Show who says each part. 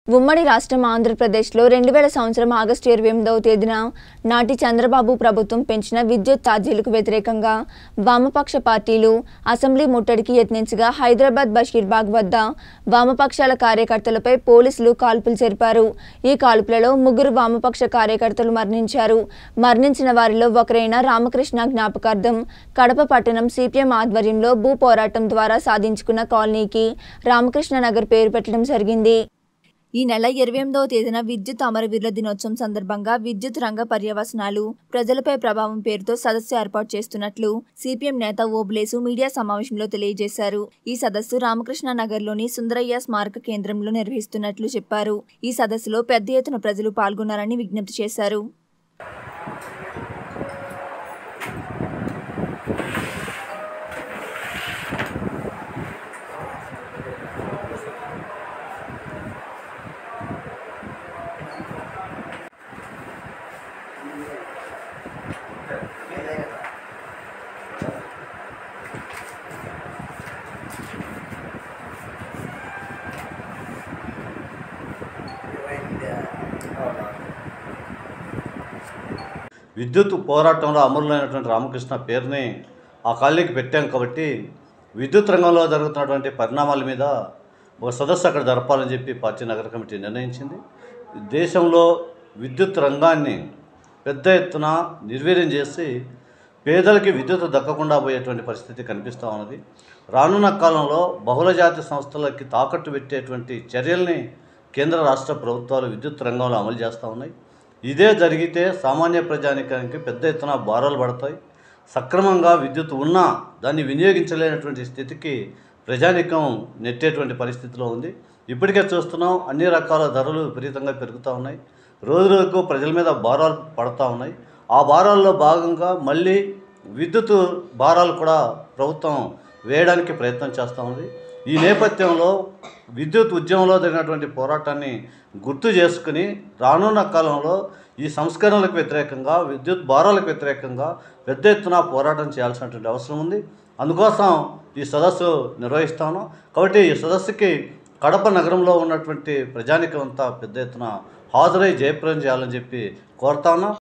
Speaker 1: ఉమ్మడి రాష్ట్రం ఆంధ్రప్రదేశ్లో రెండు వేల సంవత్సరం ఆగస్టు ఇరవై ఎనిమిదవ తేదీన నాటి చంద్రబాబు ప్రభుత్వం పెంచిన విద్యుత్ ఛార్జీలకు వ్యతిరేకంగా వామపక్ష పార్టీలు అసెంబ్లీ ముట్టడికి యత్నించగా హైదరాబాద్ బషీర్బాగ్ వద్ద వామపక్షాల కార్యకర్తలపై పోలీసులు కాల్పులు జరిపారు ఈ కాల్పులలో ముగ్గురు వామపక్ష కార్యకర్తలు మరణించారు మరణించిన వారిలో ఒకరైన రామకృష్ణ జ్ఞాపకార్థం కడప పట్టణం సిపిఎం ఆధ్వర్యంలో భూ పోరాటం ద్వారా సాధించుకున్న కాలనీకి రామకృష్ణ నగర్ పేరు పెట్టడం జరిగింది ఈ నెల ఇరవై ఎనిమిదవ తేదీన విద్యుత్ అమరవీరుల దినోత్సవం సందర్భంగా విద్యుత్ రంగ పర్యవసనాలు ప్రజలపై ప్రభావం పేరుతో సదస్సు ఏర్పాటు చేస్తున్నట్లు సిపిఎం నేత ఓబులేసు మీడియా సమావేశంలో తెలియజేశారు ఈ సదస్సు రామకృష్ణ నగర్లోని సుందరయ్య స్మారక కేంద్రంలో నిర్వహిస్తున్నట్లు చెప్పారు ఈ సదస్సులో పెద్ద ఎత్తున ప్రజలు పాల్గొన్నారని విజ్ఞప్తి చేశారు
Speaker 2: విద్యుత్ పోరాటంలో అమరులైనటువంటి రామకృష్ణ పేరుని ఆ కాలనీకి పెట్టాం కాబట్టి విద్యుత్ రంగంలో జరుగుతున్నటువంటి పరిణామాల మీద ఒక సదస్సు అక్కడ జరపాలని చెప్పి పార్టీ నగర కమిటీ నిర్ణయించింది దేశంలో విద్యుత్ రంగాన్ని పెద్ద ఎత్తున నిర్వీర్యం చేసి పేదలకి విద్యుత్ దక్కకుండా పోయేటువంటి పరిస్థితి కనిపిస్తూ ఉన్నది రానున్న కాలంలో బహుళజాతి సంస్థలకి తాకట్టు పెట్టేటువంటి చర్యల్ని కేంద్ర రాష్ట్ర ప్రభుత్వాలు విద్యుత్ రంగంలో అమలు చేస్తూ ఉన్నాయి ఇదే జరిగితే సామాన్య ప్రజానికానికి పెద్ద ఎత్తున భారాలు పడతాయి సక్రమంగా విద్యుత్ ఉన్నా దాన్ని వినియోగించలేనటువంటి స్థితికి ప్రజానికం నెట్టేటువంటి పరిస్థితిలో ఉంది ఇప్పటికే చూస్తున్నాం అన్ని రకాల ధరలు విపరీతంగా పెరుగుతూ ఉన్నాయి రోజు రోజుకు ప్రజల మీద భారాలు పడతా ఉన్నాయి ఆ భారాల్లో భాగంగా మళ్ళీ విద్యుత్ భారాలు కూడా ప్రభుత్వం వేయడానికి ప్రయత్నం చేస్తూ ఉంది ఈ నేపథ్యంలో విద్యుత్ ఉద్యమంలో జరిగినటువంటి పోరాటాన్ని గుర్తు చేసుకుని రానున్న కాలంలో ఈ సంస్కరణలకు వ్యతిరేకంగా విద్యుత్ భారాలకు వ్యతిరేకంగా పెద్ద ఎత్తున పోరాటం చేయాల్సినటువంటి అవసరం ఉంది అందుకోసం ఈ సదస్సు నిర్వహిస్తాను కాబట్టి ఈ సదస్సుకి కడప నగరంలో ఉన్నటువంటి ప్రజానికం అంతా పెద్ద ఎత్తున హాజరై జయప్రదం చేయాలని చెప్పి కోరుతా ఉన్నాం